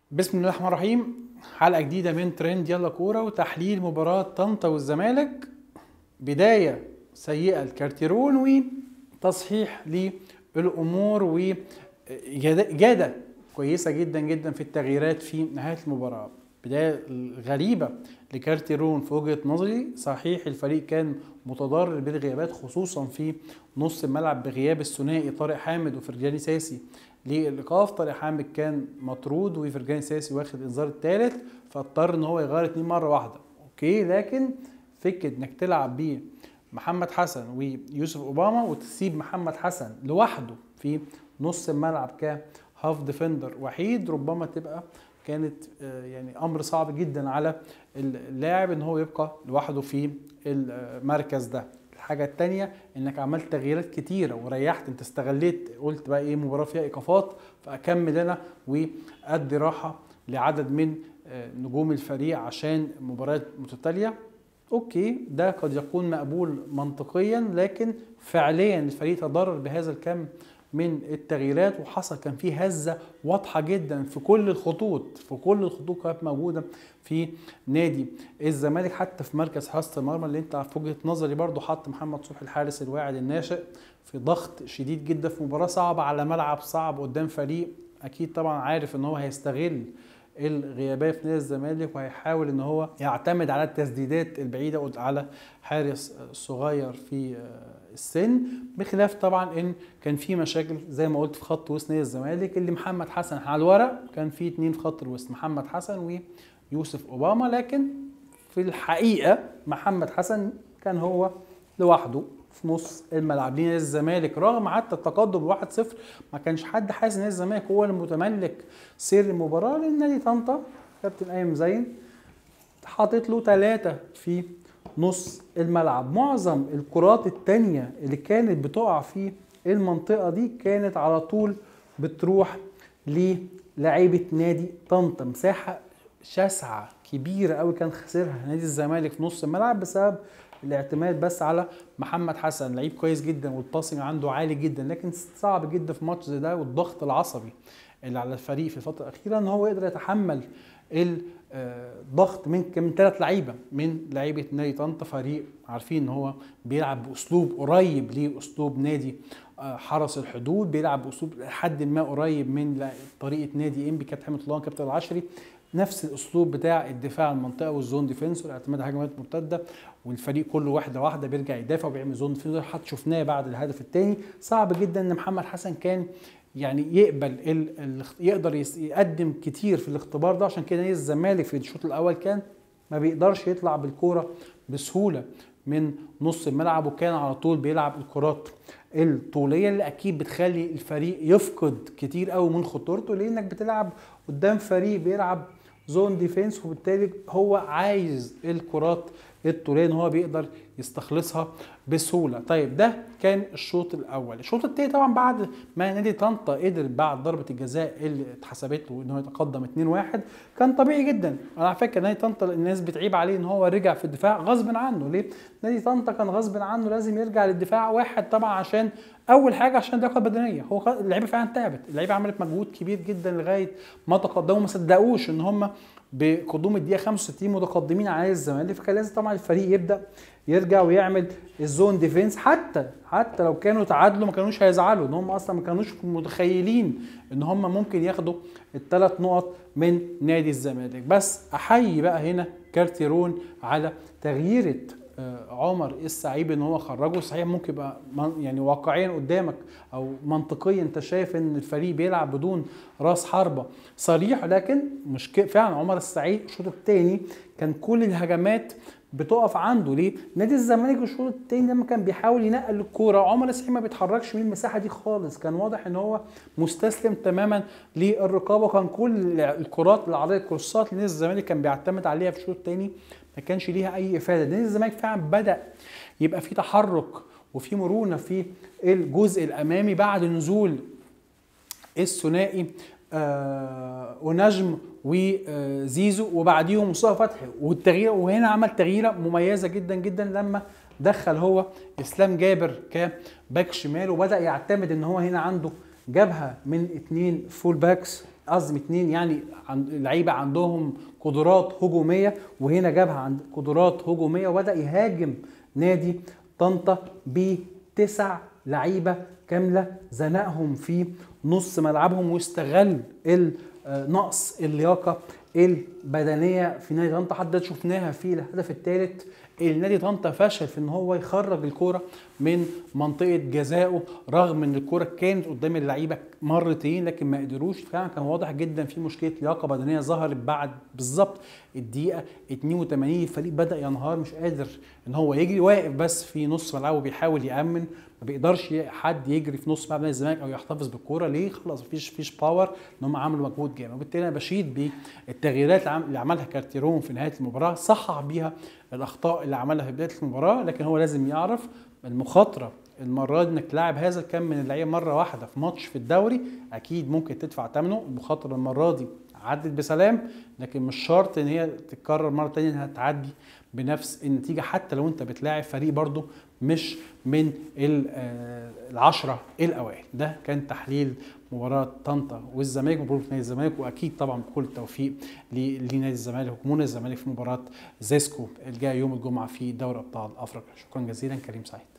بسم الله الرحمن الرحيم حلقة جديدة من ترند يلا كورة وتحليل مباراة طنطا والزمالك بداية سيئة لكارتيرون وتصحيح للأمور وإجادة كويسة جدا جدا في التغييرات في نهاية المباراة بداية غريبة لكارتيرون في وجهة نظري صحيح الفريق كان متضرر بالغيابات خصوصا في نص الملعب بغياب الثنائي طارق حامد وفرجاني ساسي للايقاف طارق حامد كان مطرود وفرجاني ساسي واخد انذار الثالث فاضطر ان هو يغير اتنين مره واحده اوكي لكن فكره انك تلعب بيه محمد حسن ويوسف اوباما وتسيب محمد حسن لوحده في نص الملعب كهاف ديفندر وحيد ربما تبقى كانت يعني امر صعب جدا على اللاعب ان هو يبقى لوحده في المركز ده الحاجة التانية انك عملت تغييرات كتيرة وريحت انت استغليت قلت بقى ايه مباراة فيها ايقافات فاكمل انا وادي راحة لعدد من نجوم الفريق عشان مباريات متتالية اوكي ده قد يكون مقبول منطقيا لكن فعليا الفريق تضرر بهذا الكم من التغييرات وحصل كان في هزه واضحه جدا في كل الخطوط في كل الخطوط كانت موجوده في نادي الزمالك حتى في مركز حراسه المرمى اللي انت في وجهه نظري برضو حط محمد صبحي الحارس الواعد الناشئ في ضغط شديد جدا في مباراه صعبه على ملعب صعب قدام فريق اكيد طبعا عارف ان هو هيستغل الغيابات في نادي الزمالك وهيحاول ان هو يعتمد على التسديدات البعيده على حارس صغير في السن بخلاف طبعا ان كان في مشاكل زي ما قلت في خط وسط نادي الزمالك اللي محمد حسن على الورق كان في اتنين في خط الوسط محمد حسن ويوسف اوباما لكن في الحقيقه محمد حسن كان هو لوحده في نص الملعب لنادي الزمالك رغم حتى التقدم 1-0 ما كانش حد حاسس ان نادي الزمالك هو المتملك سير المباراه لان نادي طنطا كابتن ايمن زين حاطط له ثلاثه في نص الملعب معظم الكرات التانية اللي كانت بتقع في المنطقة دي كانت على طول بتروح للعيبة نادي طنطا مساحة شاسعة كبيرة قوي كان خسرها نادي الزمالك في نص الملعب بسبب الاعتماد بس على محمد حسن لعيب كويس جدا والباسنج عنده عالي جدا لكن صعب جدا في ماتش زي ده والضغط العصبي اللي على الفريق في الفترة الأخيرة ان هو يقدر يتحمل ضغط من من ثلاث لعيبه من لعيبه نادي طنطا فريق عارفين ان هو بيلعب باسلوب قريب لاسلوب نادي حرس الحدود بيلعب باسلوب لحد ما قريب من طريقه نادي انبي كابتن حمد الله كابتن العشري نفس الاسلوب بتاع الدفاع عن المنطقه والزون ديفنس والاعتماد على هجمات مرتده والفريق كله واحده واحده بيرجع يدافع وبيعمل زون ديفنس حتى شفناه بعد الهدف الثاني صعب جدا ان محمد حسن كان يعني يقبل ال ال يقدر يقدم كتير في الاختبار ده عشان كده نادي الزمالك في الشوط الاول كان ما بيقدرش يطلع بالكوره بسهوله من نص الملعب وكان على طول بيلعب الكرات الطوليه اللي اكيد بتخلي الفريق يفقد كتير قوي من خطورته لانك بتلعب قدام فريق بيلعب زون ديفenس وبالتالي هو عايز الكرات الطوليه ان هو بيقدر يستخلصها بسهوله طيب ده كان الشوط الاول الشوط الثاني طبعا بعد ما نادي طنطا قدر بعد ضربه الجزاء اللي اتحسبت له ان هو يتقدم 2-1 كان طبيعي جدا انا على فكره نادي طنطا الناس بتعيب عليه ان هو رجع في الدفاع غصب عنه ليه نادي طنطا كان غصب عنه لازم يرجع للدفاع واحد طبعا عشان اول حاجه عشان اللياقه البدنيه هو اللعيبه فعلا تعبت اللعيبه عملت مجهود كبير جدا لغايه ما تقدموا ما صدقوش ان هم بقدوم الدقيقه 65 متقدمين على الزمالك فكان لازم طبعا الفريق يبدا يرجع ويعمل الزون ديفنس حتى حتى لو كانوا تعادلوا ما كانوش هيزعلوا ان هم اصلا ما كانوش متخيلين ان هم ممكن ياخدوا الثلاث نقط من نادي الزمالك بس احيي بقى هنا كارتيرون على تغييره عمر السعيب ان هو خرجه صحيح ممكن يبقى يعني واقعيا قدامك او منطقيا انت شايف ان الفريق بيلعب بدون راس حربه صريح لكن مش فعلا عمر السعيد الشوط الثاني كان كل الهجمات بتقف عنده ليه؟ نادي الزمالك الشوط الثاني لما كان بيحاول ينقل الكوره عمر السعيد ما بيتحركش من المساحه دي خالص كان واضح ان هو مستسلم تماما للرقابه كان كل الكرات العرضيه الكروسات لنادي الزمالك كان بيعتمد عليها في الشوط الثاني ما كانش ليها اي افاده نادي الزمالك فعلا بدا يبقى في تحرك وفي مرونه في الجزء الامامي بعد نزول الثنائي آه ونجم وزيزو وبعديهم مصطفى فتحي والتغيير وهنا عمل تغييره مميزه جدا جدا لما دخل هو اسلام جابر كباك شمال وبدا يعتمد ان هو هنا عنده جبهه من اتنين فول باكس قصدي اتنين يعني عن لعيبه عندهم قدرات هجوميه وهنا جابها عند قدرات هجوميه وبدا يهاجم نادي طنطا بتسع لعيبه كامله زنقهم في نص ملعبهم واستغل نقص اللياقه البدنيه في نادي طنطا حتى شفناها في الهدف الثالث النادي طنطا فشل في ان هو يخرج الكوره من منطقه جزائه رغم ان الكوره كانت قدام اللعيبه مرتين لكن ما قدروش فعلا كان واضح جدا في مشكله لياقه بدنيه ظهرت بعد بالظبط الدقيقه 82 الفريق بدا ينهار مش قادر ان هو يجري واقف بس في نص ملعبه بيحاول يامن ما بيقدرش حد يجري في نص ملعب نادي الزمالك او يحتفظ بالكوره ليه خلاص مفيش فيش باور ان هم عملوا مجهود جامد وبالتالي انا بشيد بالتغييرات اللي عملها كارتيرون في نهايه المباراه صحح بيها الاخطاء اللي عملها في بدايه المباراه لكن هو لازم يعرف المخاطره المره دي انك تلاعب هذا الكم من اللعيبه مره واحده في ماتش في الدوري اكيد ممكن تدفع ثمنه المخاطره المره دي عدت بسلام لكن مش شرط ان هي تتكرر مره تانية انها تعدي بنفس النتيجه حتى لو انت بتلاعب فريق برضه مش من العشرة الاوائل ده كان تحليل مباراة طنطا والزمالك مبروك نادي الزمالك واكيد طبعا بكل التوفيق لنادي الزمالك وجمهور الزمالك في مباراة زيسكو الجايه يوم الجمعة في دوري ابطال افريقيا شكرا جزيلا كريم سعيد